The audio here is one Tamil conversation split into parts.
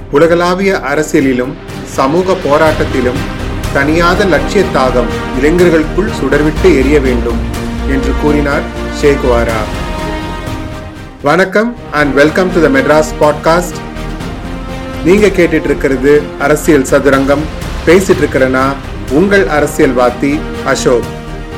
உலகளாவிய அரசியலிலும் சமூக போராட்டத்திலும் தனியாத லட்சிய தாகம் இளைஞர்களுக்குள் சுடர்விட்டு எரிய வேண்டும் என்று கூறினார் ஷேகுவாரா வணக்கம் and welcome to the Madras podcast நீங்க கேட்டுட்டு இருக்கிறது அரசியல் சதுரங்கம் பேசிட்டு இருக்கிறனா உங்கள் அரசியல்வாதி அசோக்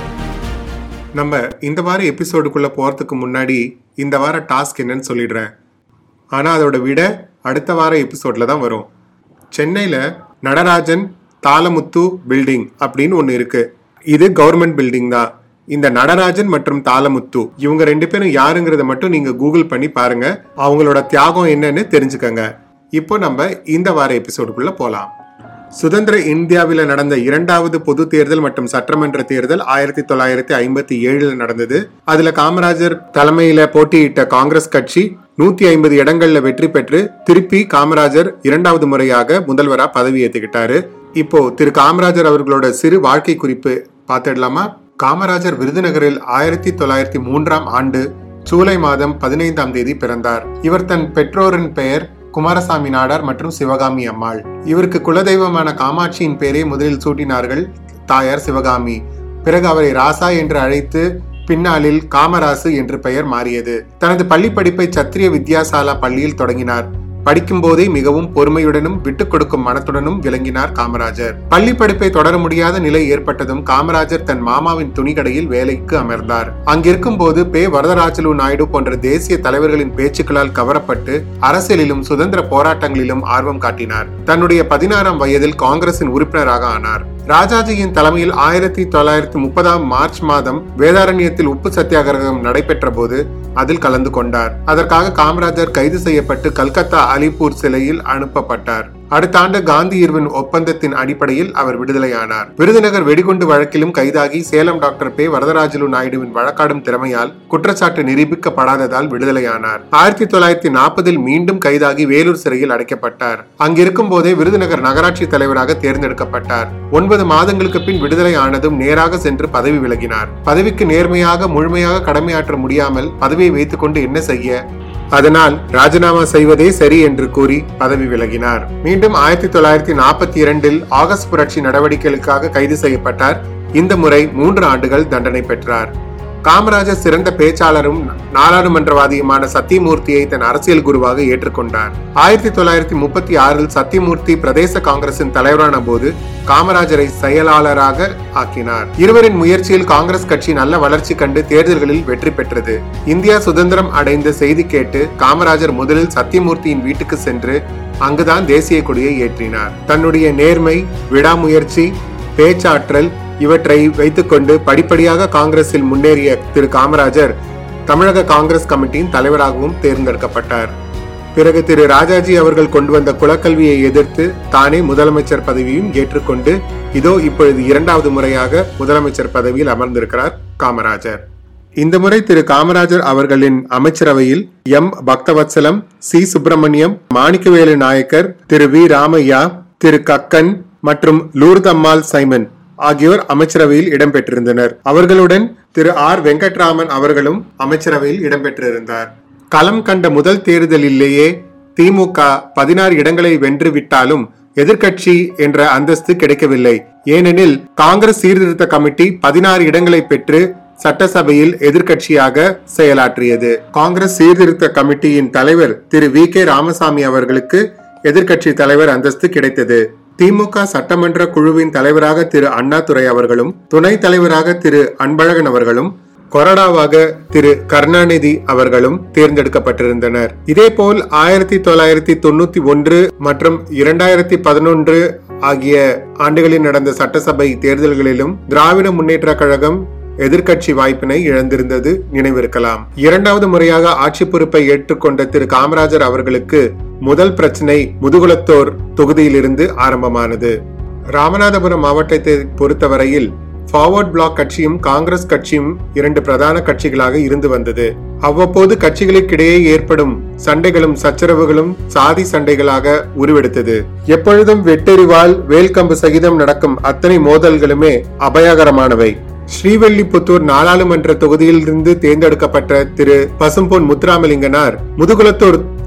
நம்ம இந்த வார எபிசோடுக்குள்ள போறதுக்கு முன்னாடி இந்த வார டாஸ்க் என்னன்னு சொல்லிடுறேன் ஆனால் அதோட விட அடுத்த வார எபிசோட்ல தான் வரும் சென்னையில் நடராஜன் தாளமுத்து பில்டிங் அப்படின்னு ஒன்று இருக்கு இது கவர்மெண்ட் பில்டிங் தான் இந்த நடராஜன் மற்றும் தாளமுத்து இவங்க ரெண்டு பேரும் யாருங்கிறத மட்டும் நீங்க கூகுள் பண்ணி பாருங்க அவங்களோட தியாகம் என்னன்னு தெரிஞ்சுக்கங்க இப்போ நம்ம இந்த வார எபிசோடுக்குள்ள போலாம் சுதந்திர இந்தியாவில் நடந்த இரண்டாவது பொது தேர்தல் மற்றும் சட்டமன்ற தேர்தல் ஆயிரத்தி தொள்ளாயிரத்தி ஐம்பத்தி ஏழுல நடந்தது அதுல காமராஜர் தலைமையில போட்டியிட்ட காங்கிரஸ் கட்சி நூத்தி ஐம்பது இடங்கள்ல வெற்றி பெற்று திருப்பி காமராஜர் இரண்டாவது முறையாக முதல்வரா பதவி ஏத்துக்கிட்டாரு இப்போ திரு காமராஜர் அவர்களோட சிறு வாழ்க்கை குறிப்பு பார்த்துடலாமா காமராஜர் விருதுநகரில் ஆயிரத்தி தொள்ளாயிரத்தி மூன்றாம் ஆண்டு ஜூலை மாதம் பதினைந்தாம் தேதி பிறந்தார் இவர் தன் பெற்றோரின் பெயர் குமாரசாமி நாடார் மற்றும் சிவகாமி அம்மாள் இவருக்கு குலதெய்வமான காமாட்சியின் பெயரை முதலில் சூட்டினார்கள் தாயார் சிவகாமி பிறகு அவரை ராசா என்று அழைத்து பின்னாளில் காமராசு என்று பெயர் மாறியது தனது பள்ளி படிப்பை சத்திரிய வித்யாசாலா பள்ளியில் தொடங்கினார் படிக்கும் போதே மிகவும் பொறுமையுடனும் விட்டுக் கொடுக்கும் மனத்துடனும் விளங்கினார் காமராஜர் பள்ளி படிப்பை தொடர முடியாத நிலை ஏற்பட்டதும் காமராஜர் தன் மாமாவின் துணிக்கடையில் வேலைக்கு அமர்ந்தார் அங்கிருக்கும் போது பே வரதராஜலு நாயுடு போன்ற தேசிய தலைவர்களின் பேச்சுக்களால் கவரப்பட்டு அரசியலிலும் சுதந்திர போராட்டங்களிலும் ஆர்வம் காட்டினார் தன்னுடைய பதினாறாம் வயதில் காங்கிரசின் உறுப்பினராக ஆனார் ராஜாஜியின் தலைமையில் ஆயிரத்தி தொள்ளாயிரத்தி முப்பதாம் மார்ச் மாதம் வேதாரண்யத்தில் உப்பு சத்தியாகிரகம் நடைபெற்ற போது அதில் கலந்து கொண்டார் அதற்காக காமராஜர் கைது செய்யப்பட்டு கல்கத்தா அலிப்பூர் சிலையில் அனுப்பப்பட்டார் அடுத்த ஆண்டு காந்தி இர்வின் ஒப்பந்தத்தின் அடிப்படையில் அவர் விடுதலையானார் விருதுநகர் வெடிகுண்டு வழக்கிலும் கைதாகி சேலம் டாக்டர் பே வரதராஜலு நாயுடுவின் வழக்காடும் திறமையால் குற்றச்சாட்டு நிரூபிக்கப்படாததால் விடுதலையானார் ஆயிரத்தி தொள்ளாயிரத்தி நாற்பதில் மீண்டும் கைதாகி வேலூர் சிறையில் அடைக்கப்பட்டார் அங்கிருக்கும் போதே விருதுநகர் நகராட்சி தலைவராக தேர்ந்தெடுக்கப்பட்டார் ஒன்பது மாதங்களுக்கு பின் விடுதலை ஆனதும் நேராக சென்று பதவி விலகினார் பதவிக்கு நேர்மையாக முழுமையாக கடமையாற்ற முடியாமல் பதவியை வைத்துக் கொண்டு என்ன செய்ய அதனால் ராஜினாமா செய்வதே சரி என்று கூறி பதவி விலகினார் மீண்டும் ஆயிரத்தி தொள்ளாயிரத்தி நாற்பத்தி இரண்டில் ஆகஸ்ட் புரட்சி நடவடிக்கைகளுக்காக கைது செய்யப்பட்டார் இந்த முறை மூன்று ஆண்டுகள் தண்டனை பெற்றார் காமராஜர் சிறந்த பேச்சாளரும் நாடாளுமன்றவாதியுமான சத்தியமூர்த்தியை தன் அரசியல் குருவாக ஏற்றுக்கொண்டார் ஆயிரத்தி தொள்ளாயிரத்தி முப்பத்தி ஆறில் சத்தியமூர்த்தி பிரதேச காங்கிரசின் தலைவரான போது காமராஜரை செயலாளராக ஆக்கினார் இருவரின் முயற்சியில் காங்கிரஸ் கட்சி நல்ல வளர்ச்சி கண்டு தேர்தல்களில் வெற்றி பெற்றது இந்தியா சுதந்திரம் அடைந்த செய்தி கேட்டு காமராஜர் முதலில் சத்தியமூர்த்தியின் வீட்டுக்கு சென்று அங்குதான் தேசிய கொடியை ஏற்றினார் தன்னுடைய நேர்மை விடாமுயற்சி பேச்சாற்றல் இவற்றை வைத்துக்கொண்டு படிப்படியாக காங்கிரஸில் முன்னேறிய திரு காமராஜர் தமிழக காங்கிரஸ் கமிட்டியின் தலைவராகவும் தேர்ந்தெடுக்கப்பட்டார் பிறகு திரு ராஜாஜி அவர்கள் கொண்டு வந்த குலக்கல்வியை எதிர்த்து தானே முதலமைச்சர் பதவியும் ஏற்றுக்கொண்டு இதோ இப்பொழுது இரண்டாவது முறையாக முதலமைச்சர் பதவியில் அமர்ந்திருக்கிறார் காமராஜர் இந்த முறை திரு காமராஜர் அவர்களின் அமைச்சரவையில் M Bhaktavatsalam C Subramaniam Manickavelu Naicker Thiru V Ramaiah Thiru Kakkan மற்றும் லூர்தம்மாள் சைமன் ஆகியோர் அமைச்சரவையில் இடம்பெற்றிருந்தனர் அவர்களுடன் திரு ஆர் வெங்கட்ராமன் அவர்களும் அமைச்சரவையில் இடம்பெற்றிருந்தார் களம் கண்ட முதல் தேர்தலிலேயே திமுக பதினாறு இடங்களை வென்று விட்டாலும் எதிர்க்கட்சி என்ற அந்தஸ்து கிடைக்கவில்லை ஏனெனில் காங்கிரஸ் சீர்திருத்த கமிட்டி பதினாறு இடங்களை பெற்று சட்டசபையில் எதிர்க்கட்சியாக செயலாற்றியது காங்கிரஸ் சீர்திருத்த கமிட்டியின் தலைவர் திரு வி கே ராமசாமி அவர்களுக்கு எதிர்க்கட்சி தலைவர் அந்தஸ்து கிடைத்தது திமுக சட்டமன்ற குழுவின் தலைவராக திரு அண்ணாதுரை அவர்களும் துணைத் தலைவராக திரு அன்பழகன் அவர்களும் கொறடாவாக திரு கருணாநிதி அவர்களும் தேர்ந்தெடுக்கப்பட்டிருந்தனர் இதேபோல் ஆயிரத்தி தொள்ளாயிரத்தி தொண்ணூத்தி ஒன்று மற்றும் இரண்டாயிரத்தி பதினொன்று ஆகிய ஆண்டுகளில் நடந்த சட்டசபை தேர்தல்களிலும் திராவிட முன்னேற்ற கழகம் எதிர்க்கட்சி வாய்ப்பினை இழந்திருந்தது நினைவிருக்கலாம் இரண்டாவது முறையாக ஆட்சி பொறுப்பை ஏற்றுக்கொண்ட திரு காமராஜர் அவர்களுக்கு முதல் பிரச்சனை முதுகுலத்தோர் தொகுதியிலிருந்து ஆரம்பமானது ராமநாதபுரம் மாவட்டத்தை பொறுத்தவரையில் ஃபார்வர்ட் பிளாக் கட்சியும் காங்கிரஸ் கட்சியும் இரண்டு பிரதான கட்சிகளாக இருந்து வந்தது அவ்வப்போது கட்சிகளுக்கிடையே ஏற்படும் சண்டைகளும் சச்சரவுகளும் சாதி சண்டைகளாக உருவெடுத்தது எப்பொழுதும் வெட்டெறிவால் வேல்கம்பு சகிதம் நடக்கும் அத்தனை மோதல்களுமே அபயகரமானவை ஸ்ரீவெல்லிபுத்தூர் நாடாளுமன்ற தொகுதியிலிருந்து தேர்ந்தெடுக்கப்பட்ட திரு பசும்பொன் முத்துராமலிங்கனார் முதுகுலத்தூர்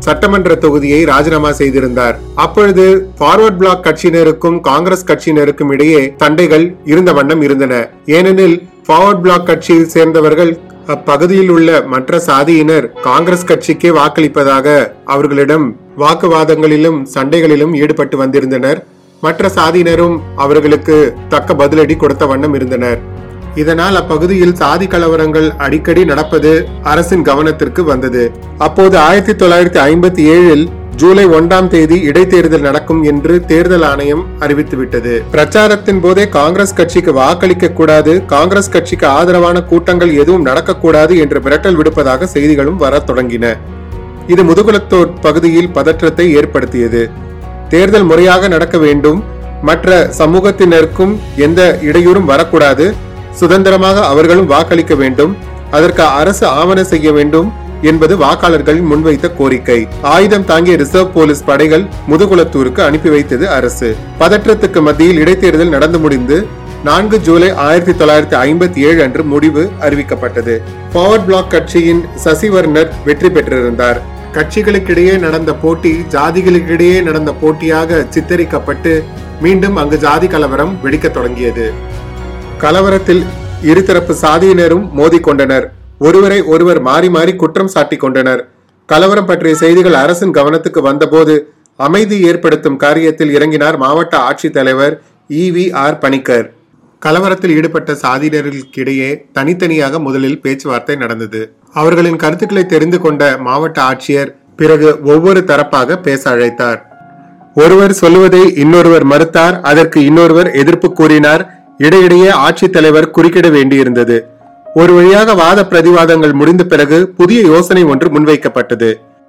சட்டமன்ற தொகுதியை ராஜினாமா செய்திருந்தார் அப்பொழுது ஃபார்வர்ட் பிளாக் கட்சியினருக்கும் காங்கிரஸ் கட்சியினருக்கும் இடையே சண்டைகள் இருந்த வண்ணம் இருந்தன ஏனெனில் ஃபார்வர்ட் பிளாக் கட்சியை சேர்ந்தவர்கள் அப்பகுதியில் உள்ள மற்ற சாதியினர் காங்கிரஸ் கட்சிக்கே வாக்களிப்பதாக அவர்களிடம் வாக்குவாதங்களிலும் சண்டைகளிலும் ஈடுபட்டு வந்திருந்தனர் மற்ற சாதியினரும் அவர்களுக்கு தக்க பதிலடி கொடுத்த வண்ணம் இருந்தனர் இதனால் அப்பகுதியில் சாதி கலவரங்கள் அடிக்கடி நடப்பது அரசின் கவனத்திற்கு வந்தது அப்போது ஆயிரத்தி தொள்ளாயிரத்தி ஐம்பத்தி ஏழில் ஜூலை ஒன்றாம் தேதி இடைத்தேர்தல் நடக்கும் என்று தேர்தல் ஆணையம் அறிவித்துவிட்டது பிரச்சாரத்தின் போதே காங்கிரஸ் கட்சிக்கு வாக்களிக்க கூடாது காங்கிரஸ் கட்சிக்கு ஆதரவான கூட்டங்கள் எதுவும் நடக்கக்கூடாது என்று மிரட்டல் விடுப்பதாக செய்திகளும் வரத் தொடங்கின இது முதுகுலத்தோர் பகுதியில் பதற்றத்தை ஏற்படுத்தியது தேர்தல் முறையாக நடக்க வேண்டும் மற்ற சமூகத்தினருக்கும் எந்த இடையூறும் வரக்கூடாது சுதந்திரமாக அவர்களும் வாக்களிக்க வேண்டும் அதற்கு அரசு ஆவண செய்ய வேண்டும் என்பது வாக்காளர்கள் முன்வைத்த கோரிக்கை ஆயுதம் தாங்கிய ரிசர்வ் போலீஸ் படைகள் முதுகுளத்தூருக்கு அனுப்பி வைத்தது அரசு பதற்றத்துக்கு மத்தியில் இடைத்தேர்தல் நடந்து முடிந்து நான்கு ஜூலை ஆயிரத்தி தொள்ளாயிரத்தி ஐம்பத்தி ஏழு அன்று முடிவு அறிவிக்கப்பட்டது ஃபார்வர்ட் பிளாக் கட்சியின் சசிவர்ணர் வெற்றி பெற்றிருந்தார் கட்சிகளுக்கிடையே நடந்த போட்டி ஜாதிகளுக்கிடையே நடந்த போட்டியாக சித்தரிக்கப்பட்டு மீண்டும் அங்கு ஜாதி கலவரம் வெடிக்கத் தொடங்கியது கலவரத்தில் இருதரப்பு சாதியினரும் மோதிக்கொண்டனர் ஒருவரை ஒருவர் மாறி மாறி குற்றம் சாட்டிக் கொண்டனர் கலவரம் பற்றிய செய்திகள் அரசின் கவனத்துக்கு வந்தபோது அமைதி ஏற்படுத்தும் காரியத்தில் இறங்கினார் மாவட்ட ஆட்சித்தலைவர் இ வி ஆர் பணிக்கர் கலவரத்தில் ஈடுபட்ட சாதியினர்களுக்கிடையே தனித்தனியாக முதலில் பேச்சுவார்த்தை நடந்தது அவர்களின் கருத்துக்களை தெரிந்து கொண்ட மாவட்ட ஆட்சியர் பிறகு ஒவ்வொரு தரப்பாக பேச அழைத்தார் ஒருவர் சொல்லுவதை இன்னொருவர் மறுத்தார் அதற்கு இன்னொருவர் எதிர்ப்பு கூறினார் இடையிடையே ஆட்சித்தலைவர் குறுக்கிட வேண்டியிருந்தது ஒரு வழியாக வாத பிரதிவாதங்கள் முடிந்த பிறகு புதிய யோசனை ஒன்று முன்வைக்கப்பட்டது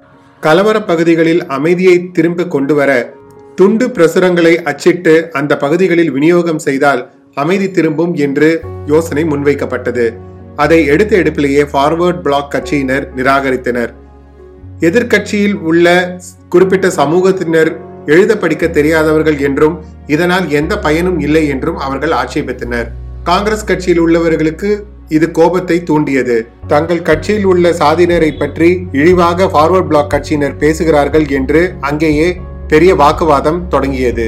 கலவர பகுதிகளில் அமைதியை திரும்ப கொண்டு வர துண்டு பிரசுரங்களை அச்சிட்டு அந்த பகுதிகளில் விநியோகம் செய்தால் அமைதி திரும்பும் என்று யோசனை முன்வைக்கப்பட்டது அதை எடுத்த எடுப்பிலேயே ஃபார்வர்ட் பிளாக் கட்சியினர் நிராகரித்தனர் எதிர்க்கட்சியில் உள்ள குறிப்பிட்ட சமூகத்தினர் எழுத படிக்க தெரியாதவர்கள் என்றும் இதனால் எந்த பயனும் இல்லை என்றும் அவர்கள் ஆட்சேபித்தனர் காங்கிரஸ் கட்சியில் உள்ளவர்களுக்கு இது கோபத்தை தூண்டியது தங்கள் கட்சியில் உள்ள சாதியினரை பற்றி இழிவாக ஃபார்வர்ட் பிளாக் கட்சியினர் பேசுகிறார்கள் என்று அங்கேயே பெரிய வாக்குவாதம் தொடங்கியது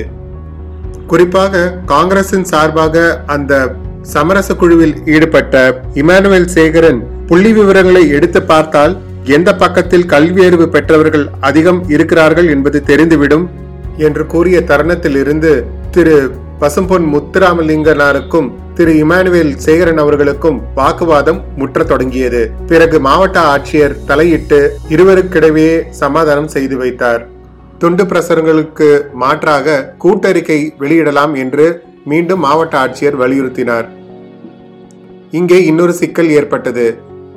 குறிப்பாக காங்கிரசின் சார்பாக அந்த சமரச குழுவில் ஈடுபட்ட இமானுவேல் சேகரன் புள்ளி விவரங்களை எடுத்து பார்த்தால் எந்த பக்கத்தில் கல்வியறிவு பெற்றவர்கள் அதிகம் இருக்கிறார்கள் என்பது தெரிந்துவிடும் என்று கூறிய தருணத்தில் இருந்து திரு பசும்பொன் முத்துராமலிங்கனாருக்கும் திரு இமானுவேல் சேகரன் அவர்களுக்கும் வாக்குவாதம் முற்றத் தொடங்கியது பிறகு மாவட்ட ஆட்சியர் தலையிட்டு இருவருக்கிடையே சமாதானம் செய்து வைத்தார் துண்டு பிரசுரங்களுக்கு மாற்றாக கூட்டறிக்கை வெளியிடலாம் என்று மீண்டும் மாவட்ட ஆட்சியர் வலியுறுத்தினார் இங்கே இன்னொரு சிக்கல் ஏற்பட்டது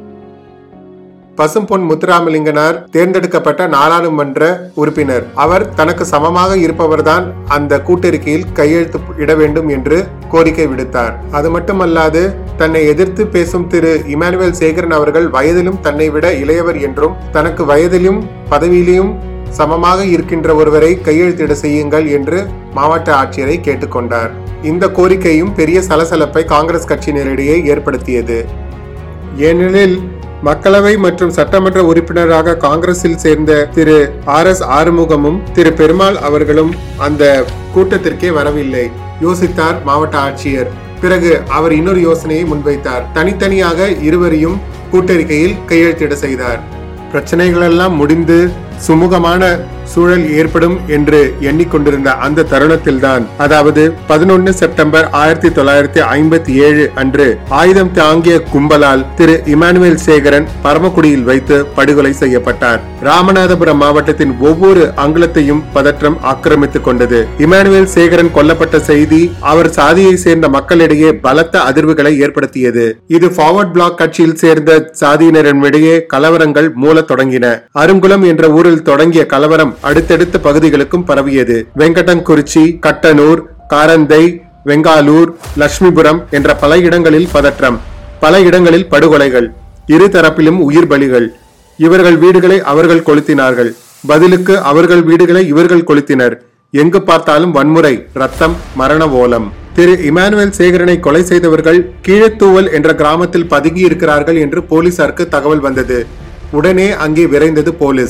பசும்பொன் முத்துராமலிங்கனார் தேர்ந்தெடுக்கப்பட்ட நாடாளுமன்ற உறுப்பினர் அவர் தனக்கு சமமாக இருப்பவர்தான் அந்த கூட்டறிக்கையில் கையெழுத்து இட வேண்டும் என்று கோரிக்கை விடுத்தார் அது மட்டுமல்லாது தன்னை எதிர்த்து பேசும் திரு இமானுவேல் சேகரன் அவர்கள் வயதிலும் தன்னை விட இளையவர் என்றும் தனக்கு வயதிலும் பதவியிலும் சமமாக இருக்கின்ற ஒருவரை கையெழுத்திட செய்யுங்கள் என்று மாவட்ட ஆட்சியரை கேட்டுக்கொண்டார் இந்த கோரிக்கையும் பெரிய சலசலப்பை காங்கிரஸ் கட்சியினரிடையே ஏற்படுத்தியது ஏனெனில் மக்களவை மற்றும் சட்டமன்ற உறுப்பினராக காங்கிரஸில் சேர்ந்த திரு ஆர் எஸ் ஆறுமுகமும் திரு பெருமாள் அவர்களும் அந்த கூட்டத்திற்கே வரவில்லை யோசித்தார் மாவட்ட ஆட்சியர் பிறகு அவர் இன்னொரு யோசனையை முன்வைத்தார் தனித்தனியாக இருவரையும் கூட்டறிக்கையில் கையெழுத்திட செய்தார் பிரச்சனைகள் எல்லாம் முடிந்து சுமூகமான சூழல் ஏற்படும் என்று எண்ணிக்கொண்டிருந்த அந்த தருணத்தில்தான் அதாவது பதினொன்னு செப்டம்பர் ஆயிரத்தி தொள்ளாயிரத்தி ஐம்பத்தி ஏழு அன்று ஆயுதம் தாங்கிய கும்பலால் திரு இமானுவேல் சேகரன் பரமக்குடியில் வைத்து படுகொலை செய்யப்பட்டார் ராமநாதபுரம் மாவட்டத்தின் ஒவ்வொரு அங்குலத்தையும் பதற்றம் ஆக்கிரமித்துக் கொண்டது இமானுவேல் சேகரன் கொல்லப்பட்ட செய்தி அவர் சாதியை சேர்ந்த மக்களிடையே பலத்த அதிர்வுகளை ஏற்படுத்தியது இது ஃபார்வர்ட் பிளாக் கட்சியில் சேர்ந்த சாதியினரிடையே கலவரங்கள் மூலத் தொடங்கின அருங்குளம் என்ற ஊரில் தொடங்கிய கலவரம் அடுத்தடுத்த பகுதிகளுக்கும் பரவியது வெங்கடங்குறிச்சி கட்டனூர் காரந்தை வெங்காலூர் லட்சுமிபுரம் என்ற பல இடங்களில் பதற்றம் பல இடங்களில் படுகொலைகள் இரு தரப்பிலும் உயிர் பலிகள் இவர்கள் வீடுகளை அவர்கள் கொளுத்தினார்கள் பதிலுக்கு அவர்கள் வீடுகளை இவர்கள் கொளுத்தினர் எங்கு பார்த்தாலும் வன்முறை ரத்தம் மரண ஓலம் திரு இமானுவேல் சேகரனை கொலை செய்தவர்கள் கீழத்தூவல் என்ற கிராமத்தில் பதுங்கி இருக்கிறார்கள் என்று போலீசாருக்கு தகவல் வந்தது உடனே அங்கே விரைந்தது போலீஸ்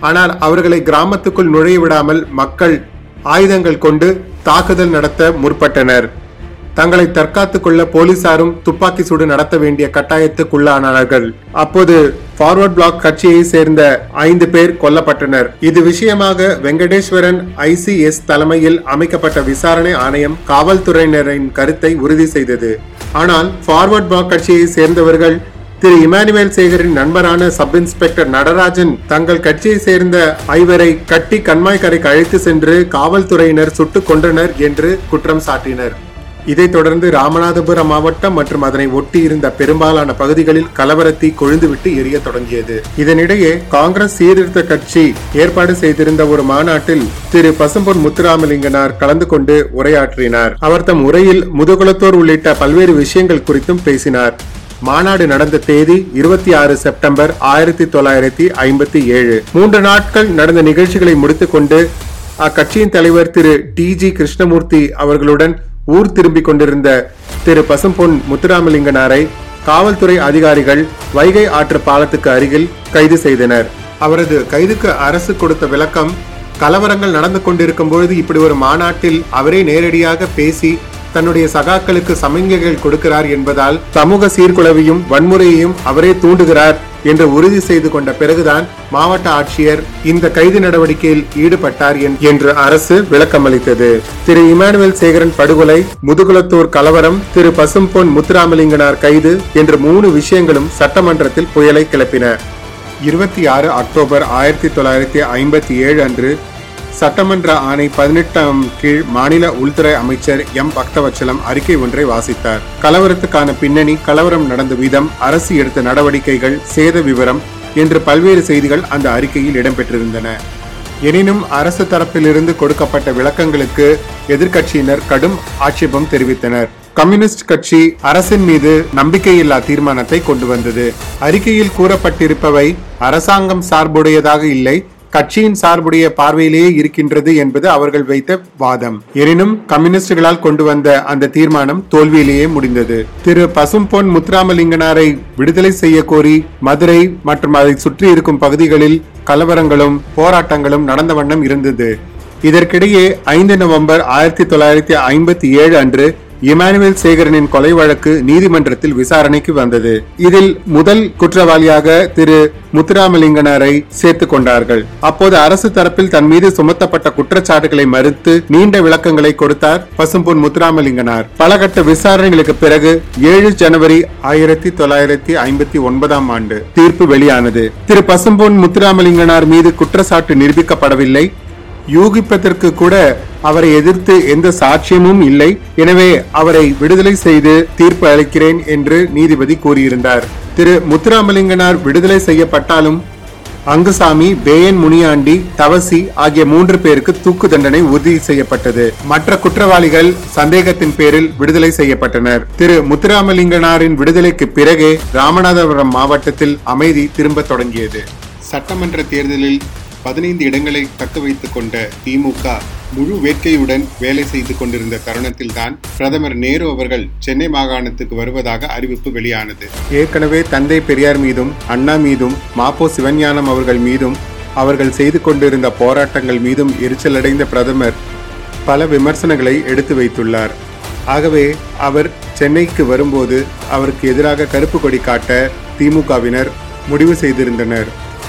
ஆனால் அவர்களை கிராமத்துக்குள் நுழைய விடாமல் மக்கள் ஆயுதங்கள் கொண்டு தாக்குதல் நடத்த முற்பட்டனர் தங்களை தற்காத்துக் கொள்ள போலீசாரும் துப்பாக்கி சூடு நடத்த வேண்டிய கட்டாயத்துக்குள்ளானார்கள் அப்போது ஃபார்வர்ட் பிளாக் கட்சியை சேர்ந்த ஐந்து பேர் கொல்லப்பட்டனர் இது விஷயமாக வெங்கடேஸ்வரன் ஐசிஎஸ் தலைமையில் அமைக்கப்பட்ட விசாரணை ஆணையம் காவல்துறையினரின் கருத்தை உறுதி செய்தது ஆனால் ஃபார்வர்ட் பிளாக் கட்சியை சேர்ந்தவர்கள் திரு இமானுவேல் சேகரின் நண்பரான சப் இன்ஸ்பெக்டர் நடராஜன் தங்கள் கட்சியை சேர்ந்த ஐவரை கட்டி கண்மாய்க்கரைக்கு அழைத்து சென்று காவல்துறையினர் சுட்டுக் கொன்றனர் என்று குற்றம் சாட்டினர் இதைத் தொடர்ந்து ராமநாதபுரம் மாவட்டம் மற்றும் அதனை ஒட்டி இருந்த பெரும்பாலான பகுதிகளில் கலவரத்தி கொழுந்துவிட்டு எரிய தொடங்கியது இதனிடையே காங்கிரஸ் சீர்திருத்த கட்சி ஏற்பாடு செய்திருந்த ஒரு மாநாட்டில் திரு பசும்பொன் முத்துராமலிங்கனார் கலந்து கொண்டு உரையாற்றினார் அவர் தம் உரையில் முதுகுலத்தோர் உள்ளிட்ட பல்வேறு விஷயங்கள் குறித்தும் பேசினார் மாநாடு நடந்த தேதி இருபத்தி ஆறு செப்டம்பர் ஆயிரத்தி தொள்ளாயிரத்தி ஐம்பத்தி ஏழு மூன்று நாட்கள் நடந்த நிகழ்ச்சிகளை முடித்துக்கொண்டு அக்கட்சியின் தலைவர் திரு டி ஜி கிருஷ்ணமூர்த்தி அவர்களுடன் ஊர் திரும்பிக் கொண்டிருந்த திரு பசும்பொன் முத்துராமலிங்கனாரை காவல்துறை அதிகாரிகள் வைகை ஆற்று பாலத்துக்கு அருகில் கைது செய்தனர் அவரது கைதுக்கு அரசு கொடுத்த விளக்கம் கலவரங்கள் நடந்து கொண்டிருக்கும் பொழுது இப்படி ஒரு மாநாட்டில் அவரே நேரடியாக பேசி தன்னுடைய சகாக்களுக்கு சமிங்கைகள் கொடுக்கிறார் என்பதால் சமூக சீர்குலைவையும் வன்முறையையும் அவரே தூண்டுகிறார் என்று உறுதி செய்து கொண்ட பிறகுதான் மாவட்ட ஆட்சியர் இந்த கைது நடவடிக்கையில் ஈடுபட்டார் என்று அரசு விளக்கமளித்தது திரு இமானுவேல் சேகரன் படுகொலை முதுகுலத்தூர் கலவரம் திரு பசும்பொன் முத்துராமலிங்கனார் கைது என்ற மூணு விஷயங்களும் சட்டமன்றத்தில் புயலை கிளப்பின இருபத்தி ஆறு அக்டோபர் ஆயிரத்தி தொள்ளாயிரத்தி ஐம்பத்தி ஏழு அன்று சட்டமன்ற ஆணை பதினெட்டாம் கீழ் மாநில உள்துறை அமைச்சர் எம் பக்தவச்சலம் அறிக்கை ஒன்றை வாசித்தார் கலவரத்துக்கான பின்னணி கலவரம் நடந்த விதம் அரசு எடுத்த நடவடிக்கைகள் சேத விவரம் என்று பல்வேறு செய்திகள் அந்த அறிக்கையில் இடம்பெற்றிருந்தன எனினும் அரசு தரப்பிலிருந்து கொடுக்கப்பட்ட விளக்கங்களுக்கு எதிர்க்கட்சியினர் கடும் ஆட்சேபம் தெரிவித்தனர் கம்யூனிஸ்ட் கட்சி அரசின் மீது நம்பிக்கையில்லா தீர்மானத்தை கொண்டு வந்தது அறிக்கையில் கூறப்பட்டிருப்பவை அரசாங்கம் சார்புடையதாக இல்லை கட்சியின் சார்புடைய பார்வையிலேயே இருக்கின்றது என்பது அவர்கள் வைத்த வாதம் எனினும் கம்யூனிஸ்டுகளால் கொண்டு வந்த அந்த தீர்மானம் தோல்வியிலேயே முடிந்தது திரு பசும்பொன் முத்துராமலிங்கனாரை விடுதலை செய்ய கோரி மதுரை மற்றும் அதை சுற்றி இருக்கும் பகுதிகளில் கலவரங்களும் போராட்டங்களும் நடந்த வண்ணம் இருந்தது இதற்கிடையே ஐந்து நவம்பர் ஆயிரத்தி தொள்ளாயிரத்தி ஐம்பத்தி ஏழு அன்று இமானுவேல் சேகரனின் கொலை வழக்கு நீதிமன்றத்தில் விசாரணைக்கு வந்தது இதில் முதல் குற்றவாளியாக திரு முத்துராமலிங்கனாரை சேர்த்துக் கொண்டார்கள் அப்போது அரசு தரப்பில் தன் மீது சுமத்தப்பட்ட குற்றச்சாட்டுகளை மறுத்து நீண்ட விளக்கங்களை கொடுத்தார் பசும்பொன் முத்துராமலிங்கனார் பல கட்ட விசாரணைகளுக்கு பிறகு ஏழு ஜனவரி ஆயிரத்தி தொள்ளாயிரத்தி ஐம்பத்தி ஒன்பதாம் ஆண்டு தீர்ப்பு வெளியானது திரு பசும்பொன் முத்துராமலிங்கனார் மீது குற்றச்சாட்டு நிரூபிக்கப்படவில்லை யூகிப்பதற்கு கூட அவரை எதிர்த்து எந்த சாட்சியமும் இல்லை எனவே அவரை விடுதலை செய்து தீர்ப்பு அளிக்கிறேன் என்று நீதிபதி கூறியிருந்தார் திரு முத்துராமலிங்கனார் விடுதலை செய்யப்பட்டாலும் அங்குசாமி பேயன் முனியாண்டி தவசி ஆகிய மூன்று பேருக்கு தூக்கு தண்டனை உறுதி செய்யப்பட்டது மற்ற குற்றவாளிகள் சந்தேகத்தின் பேரில் விடுதலை செய்யப்பட்டனர் திரு முத்துராமலிங்கனாரின் விடுதலைக்கு பிறகே ராமநாதபுரம் மாவட்டத்தில் அமைதி திரும்ப தொடங்கியது சட்டமன்ற தேர்தலில் பதினைந்து இடங்களை தக்க வைத்துக் கொண்ட திமுக முழு வேட்கையுடன் வேலை செய்து கொண்டிருந்த தருணத்தில்தான் பிரதமர் நேரு அவர்கள் சென்னை மாகாணத்துக்கு வருவதாக அறிவிப்பு வெளியானது ஏற்கனவே தந்தை பெரியார் மீதும் அண்ணா மீதும் மாப்போ சிவஞானம் அவர்கள் மீதும் அவர்கள் செய்து கொண்டிருந்த போராட்டங்கள் மீதும் எரிச்சலடைந்த பிரதமர் பல விமர்சனங்களை எடுத்து வைத்துள்ளார் ஆகவே அவர் சென்னைக்கு வரும்போது அவருக்கு எதிராக கருப்பு கொடி காட்ட திமுகவினர் முடிவு செய்திருந்தனர்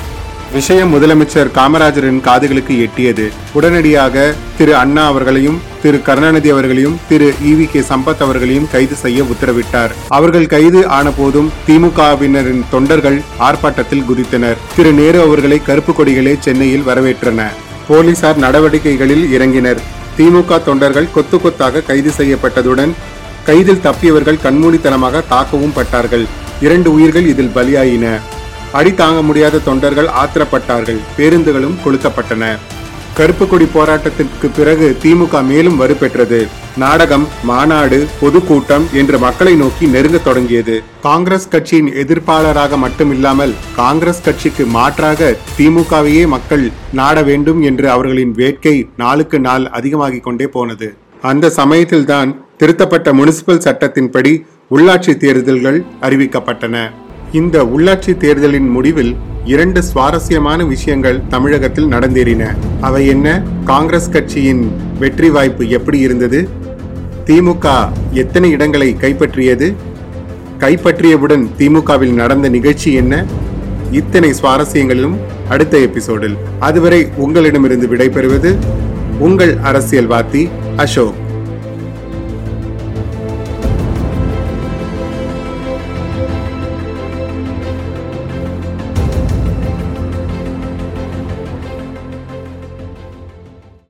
விஷயம் முதலமைச்சர் காமராஜரின் காதுகளுக்கு எட்டியது உடனடியாக திரு அண்ணா அவர்களையும் திரு கருணாநிதி அவர்களையும் திரு இவி கே சம்பத் அவர்களையும் கைது செய்ய உத்தரவிட்டார் அவர்கள் கைது ஆன போதும் திமுகவினரின் தொண்டர்கள் ஆர்ப்பாட்டத்தில் குதித்தனர் திரு நேரு அவர்களை கருப்பு கொடிகளே சென்னையில் வரவேற்றன போலீசார் நடவடிக்கைகளில் இறங்கினர் திமுக தொண்டர்கள் கொத்து கொத்தாக கைது செய்யப்பட்டதுடன் கைதில் தப்பியவர்கள் கண்மூடித்தனமாக தாக்கவும் பட்டார்கள் இரண்டு உயிர்கள் இதில் பலியாயின அடி தாங்க முடியாத தொண்டர்கள் ஆத்திரப்பட்டார்கள் பேருந்துகளும் கொளுத்தப்பட்டன கருப்பு கொடி போராட்டத்திற்கு பிறகு திமுக மேலும் வலுப்பெற்றது நாடகம் மாநாடு பொதுக்கூட்டம் என்று மக்களை நோக்கி நெருங்க தொடங்கியது காங்கிரஸ் கட்சியின் எதிர்ப்பாளராக மட்டுமில்லாமல் காங்கிரஸ் கட்சிக்கு மாற்றாக திமுகவையே மக்கள் நாட வேண்டும் என்று அவர்களின் வேட்கை நாளுக்கு நாள் அதிகமாகிக் கொண்டே போனது அந்த சமயத்தில்தான் திருத்தப்பட்ட முனிசிபல் சட்டத்தின்படி உள்ளாட்சி தேர்தல்கள் அறிவிக்கப்பட்டன இந்த உள்ளாட்சி தேர்தலின் முடிவில் இரண்டு சுவாரஸ்யமான விஷயங்கள் தமிழகத்தில் நடந்தேறின அவை என்ன காங்கிரஸ் கட்சியின் வெற்றி வாய்ப்பு எப்படி இருந்தது திமுக எத்தனை இடங்களை கைப்பற்றியது கைப்பற்றியவுடன் திமுகவில் நடந்த நிகழ்ச்சி என்ன இத்தனை சுவாரஸ்யங்களிலும் அடுத்த எபிசோடில் அதுவரை உங்களிடமிருந்து விடைபெறுவது உங்கள் அரசியல்வாதி அசோக்